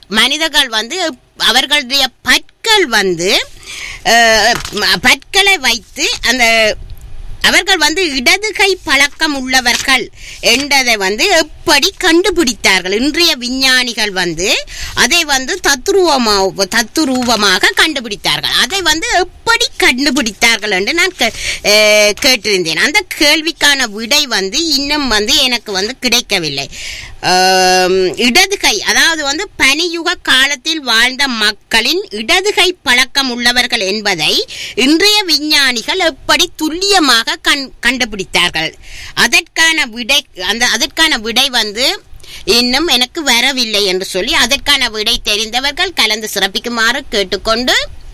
மனிதர்கள் வந்து அவர்களுடைய பற்கள் வந்து அஹ், ம- பற்களை வைத்து அந்த அவர்கள் வந்து இடது கை பழக்கம் உள்ளவர்கள் என்றதை வந்து எப்படி கண்டுபிடித்தார்கள் இன்றைய விஞ்ஞானிகள் வந்து அதை வந்து தத்துருவமாக தத்துரூபமாக கண்டுபிடித்தார்கள் அதை வந்து எப்படி கண்டுபிடித்தார்கள் என்று நான் கே- அஹ், கேட்டிருந்தேன் அந்த கேள்விக்கான விடை வந்து இன்னும் வந்து எனக்கு வந்து கிடைக்கவில்லை ஆம், இடது கை அதாவது வந்து பனியுக காலத்தில் வாழ்ந்த மக்களின் இடது கை பழக்கம் உள்ளவர்கள் என்பதை இன்றைய விஞ்ஞானிகள் எப்படி துல்லியமாக கண் கண்டுபிடித்தார்கள் அதற்கான விடை அந்த அதற்கான விடை வந்து இன்னும் எனக்கு வரவில்லை என்று சொல்லி அதற்கான விடை தெரிந்தவர்கள் கலந்து சிறப்பிக்குமாறு கேட்டுக்கொண்டு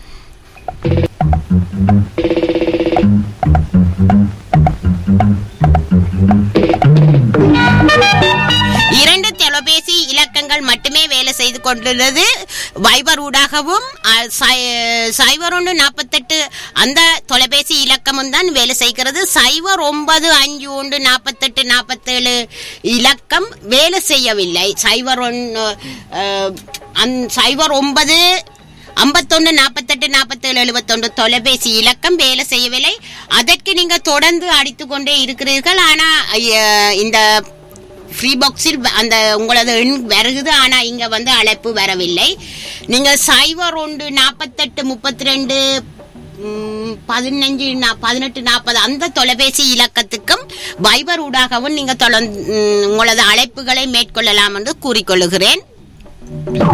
இரண்டு தொலைபேசி இலக்கங்கள் மட்டுமே வேலை செய்து கொண்டுள்ளது வைபர் ஊடாகவும் அஹ், சை- சைபர் ஒன்று நாற்பத்தெட்டு அந்த தொலைபேசி இலக்கமும் தான் வேலை செய்கிறது சைபர் ஒன்பது அஞ்சு ஒன்று நாற்பத்தெட்டு நாற்பத்தேழு இலக்கம் வேலை செய்யவில்லை சைபர் ஒன்று அஹ், அந்- சைபர் ஒன்பது ஐம்பத்தொன்னு நாற்பத்தெட்டு நாற்பத்தேழு எழுபத்தொன்று தொலைபேசி இலக்கம் வேலை செய்யவில்லை அதற்கு நீங்க தொடர்ந்து அடித்து கொண்டே இருக்கிறீர்கள் ஆனா ஐய- இந்த ஃப்ரீ பாக்ஸில் அந்த உங்களது எண் வருகுது ஆனா இங்க வந்து அழைப்பு வரவில்லை நீங்க சைபர் ஒன்று நாற்பத்தெட்டு முப்பத்தி ரெண்டு பதினஞ்சு நா- பதினெட்டு நாற்பது அந்த தொலைபேசி இலக்கத்துக்கும் வைபர் ஊடாகவும் நீங்க தொடர்ந்து ம், உங்களது அழைப்புகளை மேற்கொள்ளலாம் என்று கூறிக்கொள்கிறேன்